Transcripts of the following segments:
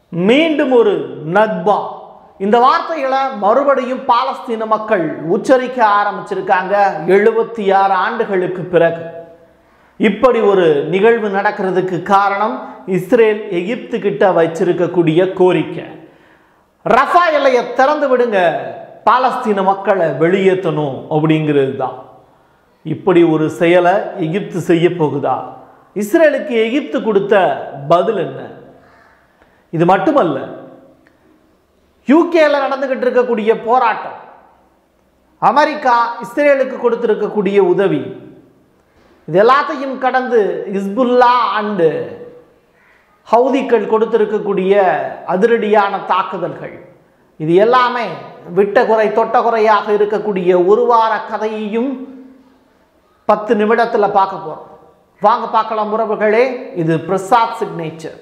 மீண்டும் ஒரு நக்பா இந்த வார்த்தைகளை மறுபடியும் பாலஸ்தீன மக்கள் உச்சரிக்க ஆரம்பிச்சிருக்காங்க எழுபத்தி ஆறு ஆண்டுகளுக்கு பிறகு இப்படி ஒரு நிகழ்வு நடக்கிறதுக்கு காரணம் இஸ்ரேல் எகிப்து கிட்ட வச்சிருக்கக்கூடிய கோரிக்கை ரஃபா எல்லையை திறந்து விடுங்க பாலஸ்தீன மக்களை வெளியேற்றணும் அப்படிங்கிறது தான் இப்படி ஒரு செயலை எகிப்து செய்ய போகுதா இஸ்ரேலுக்கு எகிப்து கொடுத்த பதில் என்ன இது மட்டுமல்ல யூகேல நடந்துகிட்டு இருக்கக்கூடிய போராட்டம் அமெரிக்கா இஸ்ரேலுக்கு கொடுத்திருக்கக்கூடிய உதவி இது எல்லாத்தையும் கடந்து இஸ்புல்லா அண்டு ஹவுதிக்கள் கொடுத்திருக்கக்கூடிய அதிரடியான தாக்குதல்கள் இது எல்லாமே விட்ட குறை தொட்ட குறையாக இருக்கக்கூடிய ஒரு வார கதையையும் பத்து நிமிடத்தில் பார்க்க போறோம் வாங்க பார்க்கலாம் உறவுகளே இது Prasad signature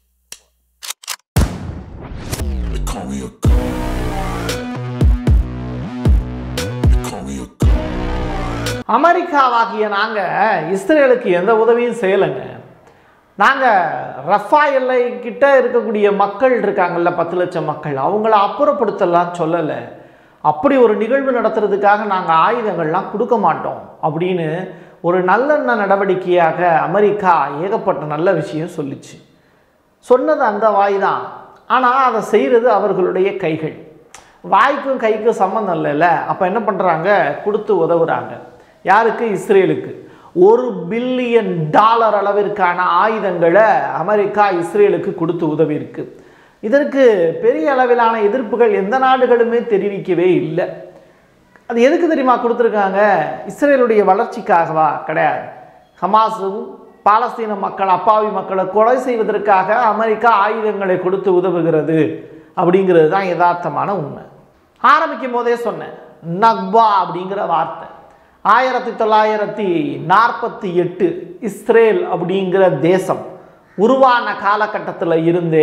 They call me a god. They call me a god. அமெரிக்காவாகிய நாங்கள் இஸ்ரேலுக்கு எந்த உதவியும் செய்யலைங்க நாங்கள் ரஃபா எல்லை கிட்ட இருக்கக்கூடிய மக்கள் இருக்காங்கல்ல பத்து லட்சம் மக்கள் அவங்கள அப்புறப்படுத்தலாம் சொல்லலை அப்படி ஒரு நிகழ்வு நடத்துறதுக்காக நாங்கள் ஆயுதங்கள்லாம் கொடுக்க மாட்டோம் அப்படின்னு ஒரு நல்லெண்ண நடவடிக்கையாக அமெரிக்கா ஏகப்பட்ட நல்ல விஷயம் சொல்லிச்சு சொன்னது அந்த வாய் தான் ஆனால் அதை செய்கிறது அவர்களுடைய கைகள் வாய்க்கும் கைக்கும் சம்மந்தம் இல்லைல்ல அப்போ என்ன பண்ணுறாங்க கொடுத்து உதவுறாங்க யாருக்கு இஸ்ரேலுக்கு ஒரு பில்லியன் டாலர் அளவிற்கான ஆயுதங்களை அமெரிக்கா இஸ்ரேலுக்கு கொடுத்து உதவி இருக்கு இதற்கு பெரிய அளவிலான எதிர்ப்புகள் எந்த நாடுகளுமே தெரிவிக்கவே இல்லை அது எதுக்கு தெரியுமா கொடுத்துருக்காங்க இஸ்ரேலுடைய வளர்ச்சிக்காகவா கிடையாது ஹமாஸும் பாலஸ்தீன மக்கள் அப்பாவி மக்களை கொலை செய்வதற்காக அமெரிக்கா ஆயுதங்களை கொடுத்து உதவுகிறது அப்படிங்கிறது தான் யதார்த்தமான உண்மை ஆரம்பிக்கும் போதே சொன்னேன் நக்பா அப்படிங்கிற வார்த்தை ஆயிரத்தி தொள்ளாயிரத்தி நாற்பத்தி எட்டு இஸ்ரேல் அப்படிங்கிற தேசம் உருவான காலகட்டத்தில் இருந்தே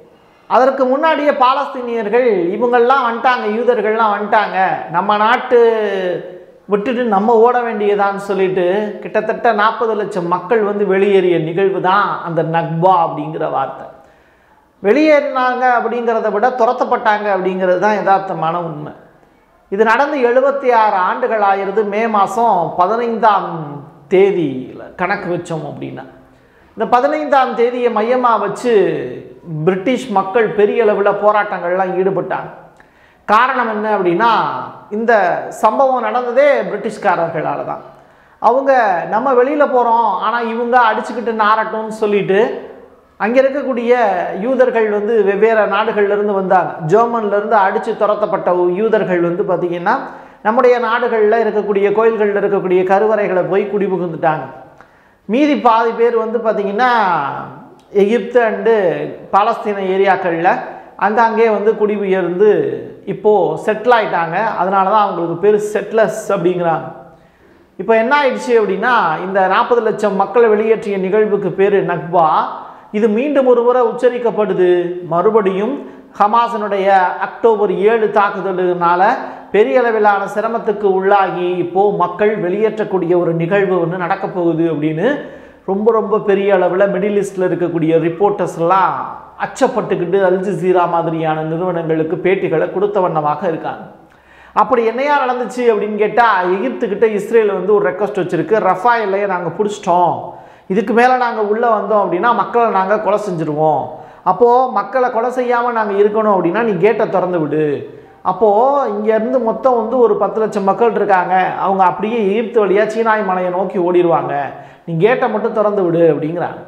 அதற்கு முன்னாடியே பாலஸ்தீனியர்கள் இவங்கெல்லாம் வந்துட்டாங்க யூதர்கள்லாம் வந்துட்டாங்க நம்ம நாட்டு விட்டுட்டு நம்ம ஓட வேண்டியதான்னு சொல்லிட்டு கிட்டத்தட்ட நாற்பது லட்சம் மக்கள் வந்து வெளியேறிய நிகழ்வு தான் அந்த நக்பா அப்படிங்கிற வார்த்தை வெளியேறினாங்க அப்படிங்கிறத விட துரத்தப்பட்டாங்க அப்படிங்கிறது தான் யதார்த்தமான உண்மை இது நடந்து எழுபத்தி ஆறு ஆண்டுகள் ஆயிருது மே மாதம் பதினைந்தாம் தேதியில் கணக்கு வச்சோம் அப்படின்னா இந்த பதினைந்தாம் தேதியை மையமாக வச்சு பிரிட்டிஷ் மக்கள் பெரிய அளவில் போராட்டங்கள்லாம் ஈடுபட்டாங்க காரணம் என்ன அப்படின்னா இந்த சம்பவம் நடந்ததே பிரிட்டிஷ்காரர்களால் தான் அவங்க நம்ம வெளியில் போகிறோம் ஆனால் இவங்க அடிச்சுக்கிட்டு நாரட்டும்னு சொல்லிட்டு அங்கே இருக்கக்கூடிய யூதர்கள் வந்து வெவ்வேறு நாடுகள்லேருந்து வந்தாங்க ஜெர்மன்லேருந்து அடித்து துரத்தப்பட்ட யூதர்கள் வந்து பார்த்திங்கன்னா நம்முடைய நாடுகளில் இருக்கக்கூடிய கோயில்களில் இருக்கக்கூடிய கருவறைகளை போய் குடிபுகுந்துட்டாங்க மீதி பாதி பேர் வந்து பார்த்திங்கன்னா எகிப்து அண்டு பாலஸ்தீன ஏரியாக்களில் அங்கங்கே வந்து குடிபெயர்ந்து இப்போது செட்டில் ஆயிட்டாங்க அதனால தான் அவங்களுக்கு பேர் செட்லஸ் அப்படிங்கிறாங்க இப்போ என்ன ஆயிடுச்சு அப்படின்னா இந்த நாற்பது லட்சம் மக்களை வெளியேற்றிய நிகழ்வுக்கு பேர் நக்பா இது மீண்டும் ஒரு முறை உச்சரிக்கப்படுது மறுபடியும் ஹமாஸனுடைய அக்டோபர் ஏழு தாக்குதலுனால பெரிய அளவிலான சிரமத்துக்கு உள்ளாகி இப்போ மக்கள் வெளியேற்றக்கூடிய ஒரு நிகழ்வு ஒன்று நடக்க போகுது அப்படின்னு ரொம்ப ரொம்ப பெரிய அளவில் மிடில் ஈஸ்டில் இருக்கக்கூடிய ரிப்போர்ட்டர்ஸ் எல்லாம் அச்சப்பட்டுக்கிட்டு அல் ஜசீரா மாதிரியான நிறுவனங்களுக்கு பேட்டிகளை கொடுத்த வண்ணமாக இருக்காங்க அப்படி என்னையா நடந்துச்சு அப்படின்னு கேட்டால் எகிப்துக்கிட்ட இஸ்ரேல் வந்து ஒரு ரெக்வஸ்ட் வச்சுருக்கு ரஃபா எல்லையை நாங்கள் பிடிச்சிட்டோம் இதுக்கு மேலே நாங்கள் உள்ளே வந்தோம் அப்படின்னா மக்களை நாங்கள் கொலை செஞ்சுருவோம் அப்போது மக்களை கொலை செய்யாமல் நாங்கள் இருக்கணும் அப்படின்னா நீ கேட்டை திறந்து விடு அப்போது இங்கேருந்து மொத்தம் வந்து ஒரு பத்து லட்சம் மக்கள் இருக்காங்க அவங்க அப்படியே எகிப்து வழியாக சீனாய் மலையை நோக்கி ஓடிடுவாங்க நீ கேட்டை மட்டும் திறந்து விடு அப்படிங்கிறாங்க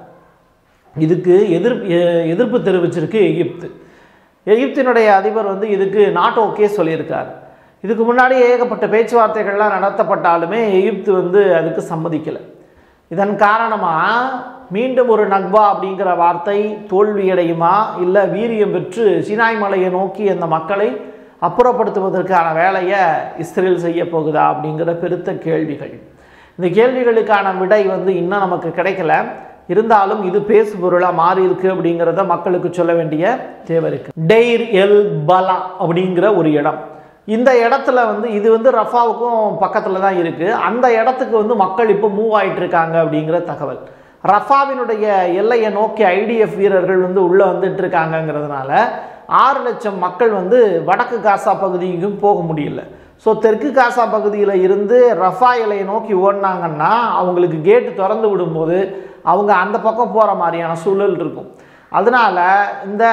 இதுக்கு எதிர்ப்பு எ- எதிர்ப்பு தெரிவிச்சிருக்கு எகிப்து எகிப்தினுடைய அதிபர் வந்து இதுக்கு நாட் ஓகே சொல்லியிருக்கார் இதுக்கு முன்னாடி ஏகப்பட்ட பேச்சுவார்த்தைகள்லாம் நடத்தப்பட்டாலுமே எகிப்து வந்து அதுக்கு சம்மதிக்கலை இதன் காரணமாக மீண்டும் ஒரு நக்பா அப்படிங்கிற வார்த்தை தோல்வியடையுமா இல்லை வீரியம் பெற்று சினாய் மலையை நோக்கி அந்த மக்களை அப்புறப்படுத்துவதற்கான வேலையை இஸ்ரேல் செய்ய போகுதா அப்படிங்கிற பெருத்த கேள்விகள் இந்த கேள்விகளுக்கான விடை வந்து இன்னும் நமக்கு கிடைக்கல இருந்தாலும் இது பேசு பொருளாக மாறி இருக்கு அப்படிங்கிறத மக்களுக்கு சொல்ல வேண்டிய தேவை இருக்கு டெய்ர் எல் பலா அப்படிங்கிற ஒரு இடம் இந்த இடத்துல வந்து இது வந்து ரஃபாவுக்கும் பக்கத்தில் தான் இருக்குது அந்த இடத்துக்கு வந்து மக்கள் இப்போ மூவ் ஆயிட்டு இருக்காங்க அப்படிங்கிற தகவல் ரஃபாவினுடைய எல்லையை நோக்கி ஐடிஎஃப் வீரர்கள் வந்து உள்ளே வந்துட்டு இருக்காங்கங்கிறதுனால ஆறு லட்சம் மக்கள் வந்து வடக்கு காசா பகுதிக்கும் போக முடியல ஸோ தெற்கு காசா பகுதியில் இருந்து ரஃபா எல்லையை நோக்கி ஓடினாங்கன்னா அவங்களுக்கு கேட்டு திறந்து விடும்போது அவங்க அந்த பக்கம் போகிற மாதிரியான சூழல் இருக்கும் அதனால இந்த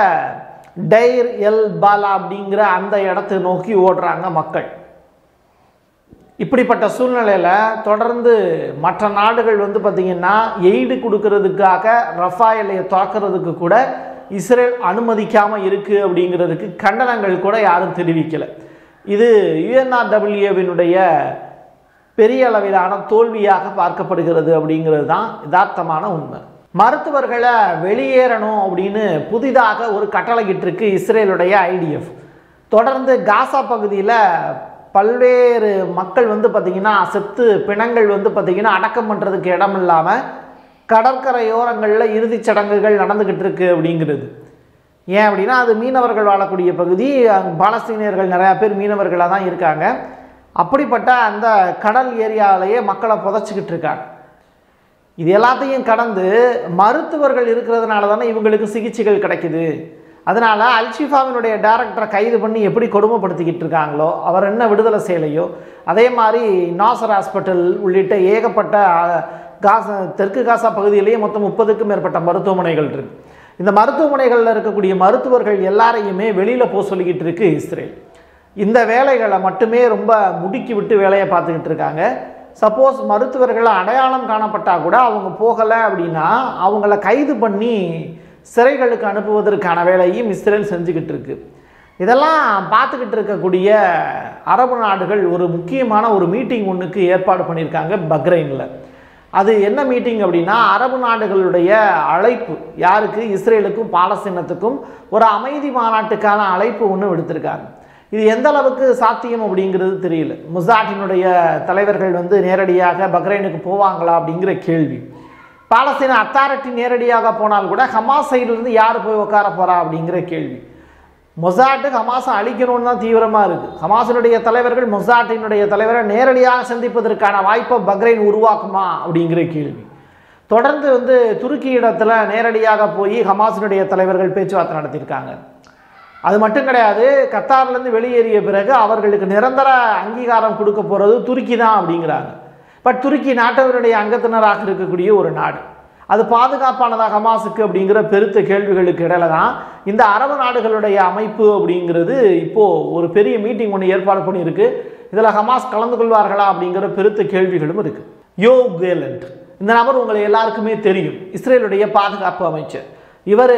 டைர் எல் பாலா அப்படிங்கிற அந்த இடத்தை நோக்கி ஓடுறாங்க மக்கள் இப்படிப்பட்ட சூழ்நிலையில் தொடர்ந்து மற்ற நாடுகள் வந்து பார்த்திங்கன்னா எய்டு கொடுக்கறதுக்காக ரஃபா எல்லையை திறக்கிறதுக்கு கூட இஸ்ரேல் அனுமதிக்காமல் இருக்குது அப்படிங்கிறதுக்கு கண்டனங்கள் கூட யாரும் தெரிவிக்கலை இது யுஎன்ஆர்டபிள்யூவினுடைய பெரிய அளவிலான தோல்வியாக பார்க்கப்படுகிறது அப்படிங்கிறது தான் யதார்த்தமான உண்மை மருத்துவர்களை வெளியேறணும் அப்படின்னு புதிதாக ஒரு கட்டளையிட்டிருக்கு இஸ்ரேலுடைய ஐடிஎஃப் தொடர்ந்து காசா பகுதியில் பல்வேறு மக்கள் வந்து பார்த்திங்கன்னா செத்து பிணங்கள் வந்து பார்த்திங்கன்னா அடக்கம் பண்ணுறதுக்கு இடம் இல்லாமல் கடற்கரையோரங்களில் இறுதிச் சடங்குகள் நடந்துக்கிட்டு இருக்கு அப்படிங்கிறது ஏன் அப்படின்னா அது மீனவர்கள் வாழக்கூடிய பகுதி அங்க பாலஸ்தீனியர்கள் நிறையா பேர் மீனவர்களாக தான் இருக்காங்க அப்படிப்பட்ட அந்த கடல் ஏரியாவிலேயே மக்களை புதைச்சிக்கிட்டு இருக்காங்க இது எல்லாத்தையும் கடந்து மருத்துவர்கள் இருக்கிறதுனால தானே இவங்களுக்கு சிகிச்சைகள் கிடைக்குது அதனால் அல்ஷிஃபாவினுடைய டைரக்டரை கைது பண்ணி எப்படி கொடுமைப்படுத்திக்கிட்டு இருக்காங்களோ அவர் என்ன விடுதலை செய்யலையோ அதே மாதிரி நாசர் ஹாஸ்பிட்டல் உள்ளிட்ட ஏகப்பட்ட அஹ், காசா தெற்கு காசா பகுதியிலேயே மொத்தம் முப்பதுக்கும் மேற்பட்ட மருத்துவமனைகள் இருக்கு இந்த மருத்துவமனைகளில் இருக்கக்கூடிய மருத்துவர்கள் எல்லாரையுமே வெளியில் போக சொல்லிக்கிட்டு இருக்கு இஸ்ரேல் இந்த வேலைகளை மட்டுமே ரொம்ப முடுக்கி விட்டு வேலையை பார்த்துக்கிட்டு இருக்காங்க சப்போஸ் மருத்துவர்கள் அடையாளம் காணப்பட்டால் கூட அவங்க போகலை அப்படின்னா அவங்கள கைது பண்ணி சிறைகளுக்கு அனுப்புவதற்கான வேலையும் இஸ்ரேல் செஞ்சுக்கிட்டு இருக்கு இதெல்லாம் பார்த்துக்கிட்டு இருக்கக்கூடிய அரபு நாடுகள் ஒரு முக்கியமான ஒரு மீட்டிங் ஒன்றுக்கு ஏற்பாடு பண்ணியிருக்காங்க பக்ரைனில் அது என்ன மீட்டிங் அப்படின்னா அரபு நாடுகளுடைய அழைப்பு யாருக்கு இஸ்ரேலுக்கும் பாலஸ்தீனத்துக்கும் ஒரு அமைதி மாநாட்டுக்கான அழைப்பு ஒன்று விடுத்திருக்காங்க இது எந்த அளவுக்கு சாத்தியம் அப்படிங்கிறது தெரியல முசாட்டினுடைய தலைவர்கள் வந்து நேரடியாக பக்ரைனுக்கு போவாங்களா அப்படிங்கிற கேள்வி பாலஸ்தீன அத்தாரிட்டி நேரடியாக போனால் கூட ஹமாஸ் சைடுலேருந்து யார் போய் உட்கார போறா அப்படிங்கிற கேள்வி மொசாட்டு ஹமாஸை அழிக்கணும்னு தான் தீவிரமாக இருக்குது ஹமாஸினுடைய தலைவர்கள் மொசாட்டினுடைய தலைவரை நேரடியாக சந்திப்பதற்கான வாய்ப்பை பக்ரைன் உருவாக்குமா அப்படிங்கிற கேள்வி தொடர்ந்து வந்து துருக்கி இடத்துல நேரடியாக போய் ஹமாஸினுடைய தலைவர்கள் பேச்சுவார்த்தை நடத்தியிருக்காங்க அது மட்டும் கிடையாது கத்தார்லேருந்து வெளியேறிய பிறகு அவர்களுக்கு நிரந்தர அங்கீகாரம் கொடுக்க போகிறது துருக்கி தான் அப்படிங்கிறாங்க பட் துருக்கி நாட்டவருடைய அங்கத்தினராக இருக்கக்கூடிய ஒரு நாடு அது பாதுகாப்பானதா ஹமாஸுக்கு அப்படிங்கிற பெருத்த கேள்விகளுக்கு இடையில தான் இந்த அரபு நாடுகளுடைய அமைப்பு அப்படிங்கிறது இப்போது ஒரு பெரிய மீட்டிங் ஒன்று ஏற்பாடு பண்ணியிருக்கு இதில் ஹமாஸ் கலந்து கொள்வார்களா அப்படிங்கிற பெருத்த கேள்விகளும் இருக்குது யோ கேலண்ட் இந்த நபர் உங்களை எல்லாருக்குமே தெரியும் இஸ்ரேலுடைய பாதுகாப்பு அமைச்சர் இவர்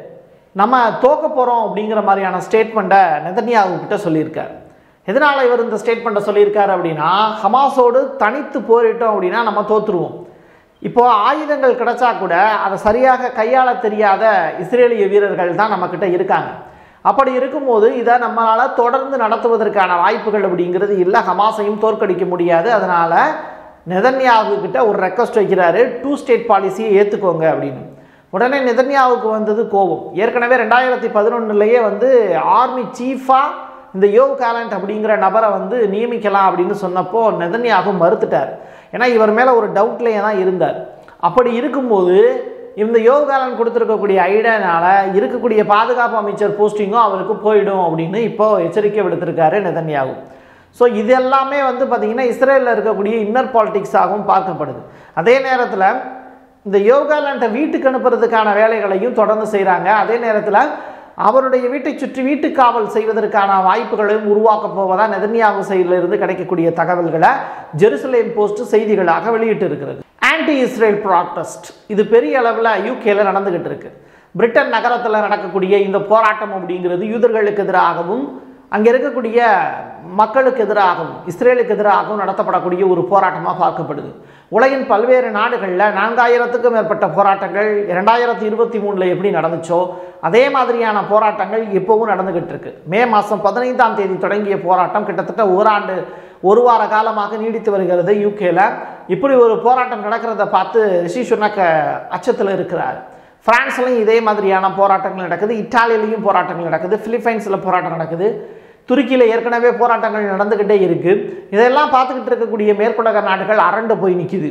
நம்ம தோக்க போகிறோம் அப்படிங்கிற மாதிரியான ஸ்டேட்மெண்ட்டை நெதன்யாகு கிட்ட சொல்லியிருக்கார் எதனால் இவர் இந்த ஸ்டேட்மெண்ட்டை சொல்லியிருக்காரு அப்படின்னா ஹமாஸோடு தனித்து போரிட்டோம் அப்படின்னா நம்ம தோற்றுருவோம் இப்போ ஆயுதங்கள் கிடைச்சா கூட அதை சரியாக கையாள தெரியாத இஸ்ரேலிய வீரர்கள் தான் நம்மக்கிட்ட இருக்காங்க அப்படி இருக்கும்போது இதை நம்மளால் தொடர்ந்து நடத்துவதற்கான வாய்ப்புகள் அப்படிங்கிறது இல்லை ஹமாஸையும் தோற்கடிக்க முடியாது அதனால் நெதன்யாகு கிட்ட ஒரு ரெக்வஸ்ட் வைக்கிறாரு டூ ஸ்டேட் பாலிசியை ஏற்றுக்கோங்க அப்படின்னு உடனே நெதன்யாவுக்கு வந்தது கோபம் ஏற்கனவே ரெண்டாயிரத்தி பதினொன்றுலேயே வந்து ஆர்மி சீஃபாக இந்த யோவ் காலண்ட் அப்படிங்கிற நபரை வந்து நியமிக்கலாம் அப்படின்னு சொன்னப்போ நெதன்யாகு மறுத்துட்டார் ஏன்னா இவர் மேலே ஒரு டவுட்லேயே தான் இருந்தார் அப்படி இருக்கும்போது இந்த யோவ் காலன் கொடுத்துருக்கக்கூடிய ஐடியானால இருக்கக்கூடிய பாதுகாப்பு அமைச்சர் போஸ்டிங்கும் அவருக்கு போயிடும் அப்படின்னு இப்போ எச்சரிக்கை விடுத்திருக்காரு நெதன்யாகு ஸோ இது எல்லாமே வந்து பார்த்திங்கன்னா இஸ்ரேலில் இருக்கக்கூடிய இன்னர் பாலிடிக்ஸாகவும் பார்க்கப்படுது அதே நேரத்தில் இந்த யோகாலாண்டை வீட்டுக்கு அனுப்புறதுக்கான வேலைகளையும் தொடர்ந்து செய்கிறாங்க அதே நேரத்தில் அவருடைய வீட்டை சுற்றி வீட்டு காவல் செய்வதற்கான வாய்ப்புகளையும் உருவாக்க போவதா நெதன்யாகு சைடிலிருந்து கிடைக்கக்கூடிய தகவல்களை ஜெருசலேம் போஸ்ட் செய்திகளாக வெளியிட்டு இருக்கிறது ஆன்டி இஸ்ரேல் ப்ராட்டஸ்ட் இது பெரிய அளவில் யூகேல நடந்துகிட்டு இருக்கு பிரிட்டன் நகரத்தில் நடக்கக்கூடிய இந்த போராட்டம் அப்படிங்கிறது யூதர்களுக்கு எதிராகவும் அங்கே இருக்கக்கூடிய மக்களுக்கு எதிராகவும் இஸ்ரேலுக்கு எதிராகவும் நடத்தப்படக்கூடிய ஒரு போராட்டமாக பார்க்கப்படுது உலகின் பல்வேறு நாடுகளில் நான்காயிரத்துக்கும் மேற்பட்ட போராட்டங்கள் இரண்டாயிரத்தி இருபத்தி மூணில் எப்படி நடந்துச்சோ அதே மாதிரியான போராட்டங்கள் இப்போவும் நடந்துகிட்டு இருக்கு மே மாதம் பதினைந்தாம் தேதி தொடங்கிய போராட்டம் கிட்டத்தட்ட ஓராண்டு ஒரு வார காலமாக நீடித்து வருகிறது யூகேல இப்படி ஒரு போராட்டம் நடக்கிறத பார்த்து ரிஷி சுனக்க அச்சத்தில் இருக்கிறார் பிரான்ஸ்லையும் இதே மாதிரியான போராட்டங்கள் நடக்குது இத்தாலியிலையும் போராட்டங்கள் நடக்குது பிலிப்பைன்ஸில் போராட்டம் நடக்குது துருக்கியில் ஏற்கனவே போராட்டங்கள் நடந்துக்கிட்டே இருக்குது இதெல்லாம் பார்த்துக்கிட்டு இருக்கக்கூடிய மேற்குலக நாடுகள் அரண்டு போய் நிற்கிது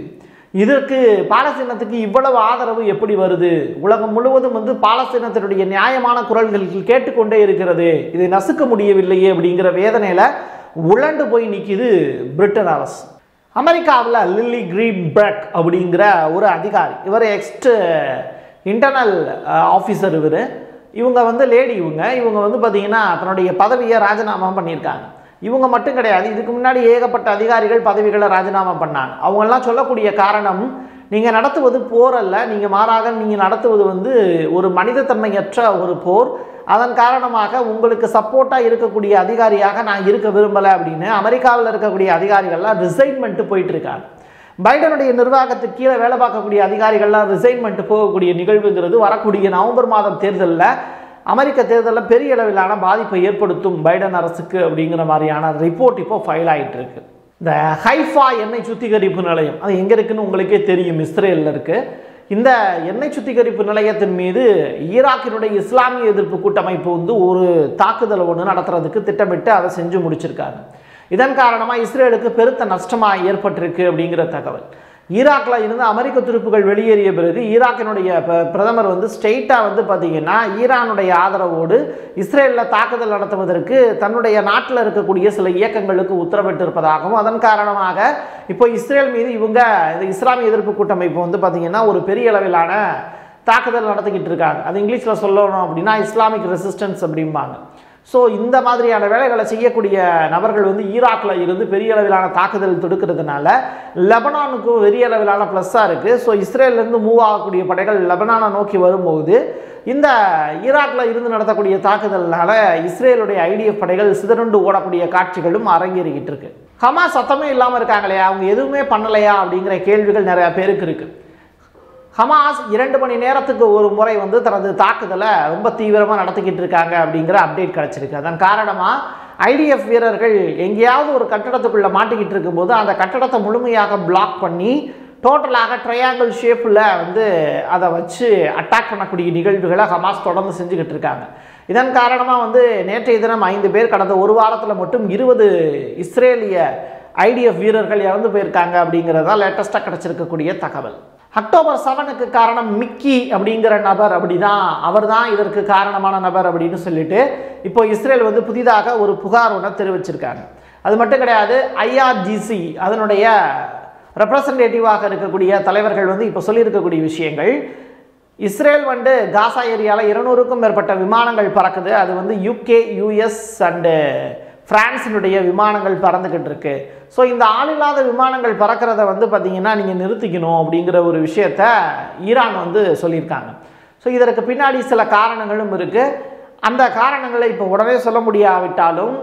இதற்கு பாலஸ்தீனத்துக்கு இவ்வளவு ஆதரவு எப்படி வருது உலகம் முழுவதும் வந்து பாலஸ்தீனத்தினுடைய நியாயமான குரல்கள் கேட்டுக்கொண்டே இருக்கிறது இதை நசுக்க முடியவில்லையே அப்படிங்கிற வேதனையில் உழண்டு போய் நிற்கிது பிரிட்டன் அரசு அமெரிக்காவில் லில்லி கிரீன்பர்க் அப்படிங்கிற ஒரு அதிகாரி இவர் எக்ஸ்ட் இன்டர்னல் ஆஃபீஸர் இவர் இவங்க வந்து லேடி இவங்க இவங்க வந்து பார்த்தீங்கன்னா தன்னுடைய பதவியை ராஜினாமா பண்ணியிருக்காங்க இவங்க மட்டும் கிடையாது இதுக்கு முன்னாடி ஏகப்பட்ட அதிகாரிகள் பதவிகளை ராஜினாமா பண்ணாங்க அவங்கெல்லாம் சொல்லக்கூடிய காரணம் நீங்கள் நடத்துவது போர் அல்ல நீங்கள் மாறாக நீங்கள் நடத்துவது வந்து ஒரு மனிதத்தன்மையற்ற ஒரு போர் அதன் காரணமாக உங்களுக்கு சப்போர்ட்டாக இருக்கக்கூடிய அதிகாரியாக நான் இருக்க விரும்பலை அப்படின்னு அமெரிக்காவில் இருக்கக்கூடிய அதிகாரிகள்லாம் ரிசைன்மெண்ட்டு போயிட்டு இருக்காங்க பைடனுடைய நிர்வாகத்துக்கு கீழே வேலை பார்க்கக்கூடிய அதிகாரிகள்லாம் ரிசைன்மெண்ட் போகக்கூடிய நிகழ்வுங்கிறது வரக்கூடிய நவம்பர் மாதம் தேர்தலில் அமெரிக்க தேர்தலில் பெரிய அளவிலான பாதிப்பை ஏற்படுத்தும் பைடன் அரசுக்கு அப்படிங்கிற மாதிரியான ரிப்போர்ட் இப்போ ஃபைல் ஆகிட்டு இருக்கு இந்த ஹைஃபா எண்ணெய் சுத்திகரிப்பு நிலையம் அது எங்கே இருக்குன்னு உங்களுக்கே தெரியும் இஸ்ரேலில் இருக்குது இந்த எண்ணெய் சுத்திகரிப்பு நிலையத்தின் மீது ஈராக்கினுடைய இஸ்லாமிய எதிர்ப்பு கூட்டமைப்பு வந்து ஒரு தாக்குதல் ஒன்று நடத்துறதுக்கு திட்டமிட்டு அதை செஞ்சு முடிச்சிருக்காங்க இதன் காரணமாக இஸ்ரேலுக்கு பெருத்த நஷ்டமாக ஏற்பட்டிருக்கு அப்படிங்கிற தகவல் ஈராக்கில் இருந்து அமெரிக்க துருப்புகள் வெளியேறிய பிறகு ஈராக்கினுடைய ப- பிரதமர் வந்து ஸ்ட்ரெயிட்டாக வந்து பார்த்தீங்கன்னா ஈரானுடைய ஆதரவோடு இஸ்ரேலில் தாக்குதல் நடத்துவதற்கு தன்னுடைய நாட்டில் இருக்கக்கூடிய சில இயக்கங்களுக்கு உத்தரவிட்டிருப்பதாகவும் அதன் காரணமாக இப்போ இஸ்ரேல் மீது இவங்க இந்த இஸ்லாமிய எதிர்ப்பு கூட்டமைப்பு வந்து பார்த்தீங்கன்னா ஒரு பெரிய அளவிலான தாக்குதல் நடத்திக்கிட்டு இருக்காங்க அது இங்கிலீஷில் சொல்லணும் அப்படின்னா இஸ்லாமிக் ரெசிஸ்டன்ஸ் அப்படிம்பாங்க ஸோ இந்த மாதிரியான வேலைகளை செய்யக்கூடிய நபர்கள் வந்து ஈராக்கில் இருந்து பெரிய அளவிலான தாக்குதல் தொடுக்கிறதுனால லெபனானுக்கு பெரிய அளவிலான ப்ளஸ்ஸாக இருக்குது ஸோ இஸ்ரேல்லேருந்து மூவ் ஆகக்கூடிய படைகள் லெபனானை நோக்கி வரும்போது இந்த ஈராக்கில் இருந்து நடத்தக்கூடிய தாக்குதல்னால இஸ்ரேலுடைய ஐடிஎஃப் படைகள் சிதறுண்டு ஓடக்கூடிய காட்சிகளும் அரங்கேறிக்கிட்டு இருக்கு ஹமாஸ் சத்தமே இல்லாமல் இருக்காங்களே அவங்க எதுவுமே பண்ணலையா அப்படிங்கிற கேள்விகள் நிறைய பேருக்கு இருக்குது ஹமாஸ் இரண்டு மணி நேரத்துக்கு ஒரு முறை வந்து தனது தாக்குதலை ரொம்ப தீவிரமாக நடத்திக்கிட்டு இருக்காங்க அப்படிங்கிற அப்டேட் கிடச்சிருக்கு அதன் காரணமாக ஐடிஎஃப் வீரர்கள் எங்கேயாவது ஒரு கட்டடத்துக்குள்ளே மாட்டிக்கிட்டு இருக்கும்போது அந்த கட்டடத்தை முழுமையாக பிளாக் பண்ணி டோட்டலாக ட்ரையாங்கிள் ஷேப்பில் வந்து அதை வச்சு அட்டாக் பண்ணக்கூடிய நிகழ்வுகளை ஹமாஸ் தொடர்ந்து செஞ்சுக்கிட்டு இருக்காங்க இதன் காரணமாக வந்து நேற்றைய தினம் ஐந்து பேர் கடந்த ஒரு வாரத்தில் மட்டும் இருபது இஸ்ரேலிய ஐடிஎஃப் வீரர்கள் இறந்து போயிருக்காங்க அப்படிங்கிறதா லேட்டஸ்ட்டாக கிடச்சிருக்கக்கூடிய தகவல் அக்டோபர் செவனுக்கு காரணம் மிக்கி அப்படிங்கிற நபர் அப்படிதான் அவர் தான் இதற்கு காரணமான நபர் அப்படின்னு சொல்லிட்டு இப்போ இஸ்ரேல் வந்து புதிதாக ஒரு புகார் ஒன்று தெரிவிச்சிருக்காங்க அது மட்டும் கிடையாது ஐஆர்ஜிசி அதனுடைய ரெப்ரசன்டேட்டிவாக இருக்கக்கூடிய தலைவர்கள் வந்து இப்போ சொல்லியிருக்கக்கூடிய விஷயங்கள் இஸ்ரேல் வந்து காசா ஏரியாவில் இருநூறுக்கும் மேற்பட்ட விமானங்கள் பறக்குது அது வந்து யூகே யூஎஸ் அண்டு பிரான்ஸினுடைய விமானங்கள் பறந்துக்கிட்டு இருக்கு ஸோ இந்த ஆளில்லாத விமானங்கள் பறக்கிறத வந்து பார்த்தீங்கன்னா நீங்கள் நிறுத்திக்கணும் அப்படிங்கிற ஒரு விஷயத்த ஈரான் வந்து சொல்லியிருக்காங்க ஸோ இதற்கு பின்னாடி சில காரணங்களும் இருக்குது அந்த காரணங்களை இப்போ உடனே சொல்ல முடியாவிட்டாலும்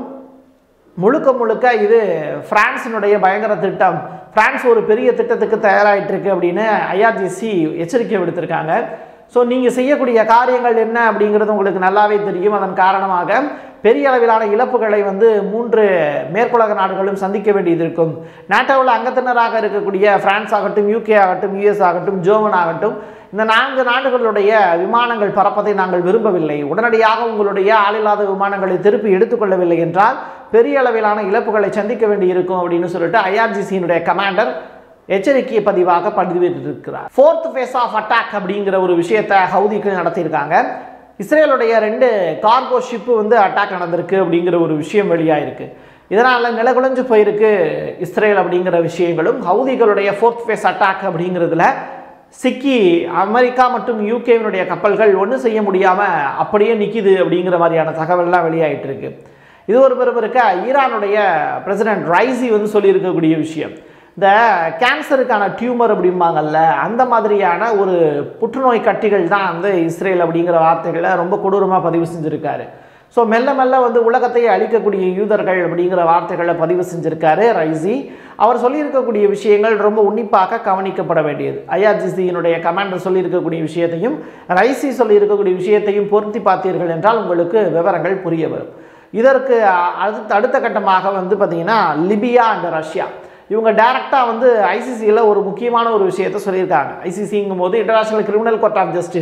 முழுக்க முழுக்க இது பிரான்சினுடைய பயங்கர திட்டம் பிரான்ஸ் ஒரு பெரிய திட்டத்துக்கு தயாராகிட்டு இருக்கு அப்படின்னு ஐஆர்ஜிசி எச்சரிக்கை விடுத்திருக்காங்க ஸோ நீங்கள் செய்யக்கூடிய காரியங்கள் என்ன அப்படிங்கிறது உங்களுக்கு நல்லாவே தெரியும் அதன் காரணமாக பெரிய அளவிலான இழப்புகளை வந்து மூன்று மேற்குலக நாடுகளும் சந்திக்க வேண்டியது இருக்கும் நாட்டோவில் அங்கத்தினராக இருக்கக்கூடிய பிரான்ஸ் ஆகட்டும் யூகே ஆகட்டும் யூஎஸ் ஆகட்டும் ஜெர்மன் ஆகட்டும் இந்த நான்கு நாடுகளுடைய விமானங்கள் பறப்பதை நாங்கள் விரும்பவில்லை உடனடியாக உங்களுடைய ஆளில்லாத விமானங்களை திருப்பி எடுத்துக்கொள்ளவில்லை என்றால் பெரிய அளவிலான இழப்புகளை சந்திக்க வேண்டியிருக்கும் அப்படின்னு சொல்லிட்டு ஐஆர்ஜிசியினுடைய கமாண்டர் எச்சரிக்கை பதிவாக பதிவிட்டிருக்கிறார் ஃபோர்த் ஃபேஸ் ஆஃப் அட்டாக் அப்படிங்கிற ஒரு விஷயத்தை ஹவுதிக்கு நடத்தியிருக்காங்க இஸ்ரேலுடைய ரெண்டு கார்கோ ஷிப்பு வந்து அட்டாக் நடந்திருக்கு அப்படிங்கிற ஒரு விஷயம் வெளியாயிருக்கு இதனால் நிலகுலைஞ்சு போயிருக்கு இஸ்ரேல் அப்படிங்கிற விஷயங்களும் ஹவுதிகளுடைய ஃபோர்த் ஃபேஸ் அட்டாக் அப்படிங்கிறதுல சிக்கி அமெரிக்கா மற்றும் யூகேவினுடைய கப்பல்கள் ஒன்றும் செய்ய முடியாமல் அப்படியே நிற்கிது அப்படிங்கிற மாதிரியான தகவல்லாம் வெளியாயிட்டு இருக்கு இது ஒரு பிறகு இருக்க ஈரானுடைய பிரசிடென்ட் ரைசி வந்து சொல்லியிருக்கக்கூடிய விஷயம் இந்த கேன்சருக்கான டியூமர் அப்படிம்பாங்கல்ல அந்த மாதிரியான ஒரு புற்றுநோய் கட்டிகள் தான் வந்து இஸ்ரேல் அப்படிங்கிற வார்த்தைகளை ரொம்ப கொடூரமாக பதிவு செஞ்சுருக்காரு ஸோ மெல்ல மெல்ல வந்து உலகத்தையே அழிக்கக்கூடிய யூதர்கள் அப்படிங்கிற வார்த்தைகளை பதிவு செஞ்சிருக்காரு ரைசி அவர் சொல்லியிருக்கக்கூடிய விஷயங்கள் ரொம்ப உன்னிப்பாக கவனிக்கப்பட வேண்டியது ஐஆர்ஜிசியினுடைய கமாண்டர் சொல்லியிருக்கக்கூடிய விஷயத்தையும் ரைசி சொல்லியிருக்கக்கூடிய விஷயத்தையும் பொருத்தி பார்த்தீர்கள் என்றால் உங்களுக்கு விவரங்கள் புரிய வரும் இதற்கு அடுத்த அடுத்த கட்டமாக வந்து பார்த்தீங்கன்னா லிபியா அண்ட் ரஷ்யா இவங்க டைரெக்டாக வந்து ஐசிசியில் ஒரு முக்கியமான ஒரு விஷயத்தை சொல்லியிருக்காங்க ஐசிசிங்கும் போது international criminal court of justice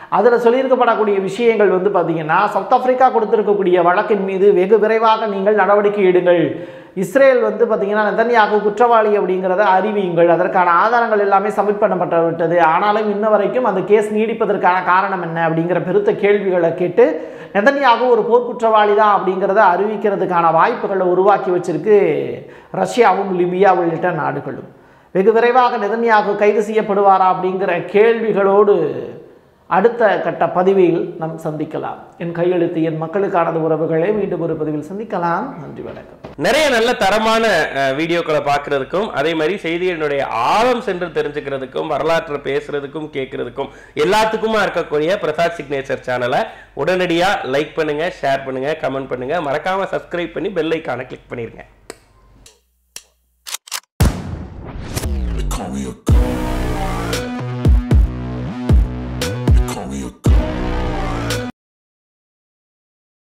அதில் சொல்லியிருக்கப்படக்கூடிய விஷயங்கள் வந்து பார்த்தீங்கன்னா சவுத் ஆப்பிரிக்கா கொடுத்திருக்கக்கூடிய வழக்கின் மீது வெகு விரைவாக நீங்கள் நடவடிக்கை எடுங்கள் இஸ்ரேல் வந்து பார்த்தீங்கன்னா நெதன்யாகு குற்றவாளி அப்படிங்கிறத அறிவியுங்கள் அதற்கான ஆதாரங்கள் எல்லாமே சப்மிட் பண்ணப்பட்டு விட்டது ஆனாலும் இன்ன வரைக்கும் அந்த கேஸ் நீடிப்பதற்கான காரணம் என்ன அப்படிங்கிற பெருத்த கேள்விகளை கேட்டு நெதன்யாகு ஒரு போர்க்குற்றவாளி தான் அப்படிங்கிறத அறிவிக்கிறதுக்கான வாய்ப்புகளை உருவாக்கி வச்சிருக்கு ரஷ்யாவும் லிபியா உள்ளிட்ட நாடுகளும் வெகு விரைவாக நெதன்யாகு கைது செய்யப்படுவாரா அப்படிங்கிற கேள்விகளோடு அடுத்த கட்ட பதிவில் நாம் சந்திக்கலாம் என் கையெழுத்து என் மக்களுக்கானது உறவுகளே மீண்டும் ஒரு பதிவில் சந்திக்கலாம் நன்றி வணக்கம் நிறைய நல்ல தரமான அஹ், வீடியோக்களை பார்க்கறதுக்கும் அதே மாதிரி செய்திகளினுடைய ஆழம் சென்று தெரிஞ்சுக்கிறதுக்கும் வரலாற்றை பேசுறதுக்கும் கேட்கறதுக்கும் எல்லாத்துக்குமா இருக்கக்கூடிய பிரசாத் சிக்னேச்சர் சேனலை உடனடியா லைக் பண்ணுங்க ஷேர் பண்ணுங்க கமெண்ட் பண்ணுங்க மறக்காம சப்ஸ்கிரைப் பண்ணி பெல் ஐக்கானை கிளிக் பண்ணிருங்க They call me a god.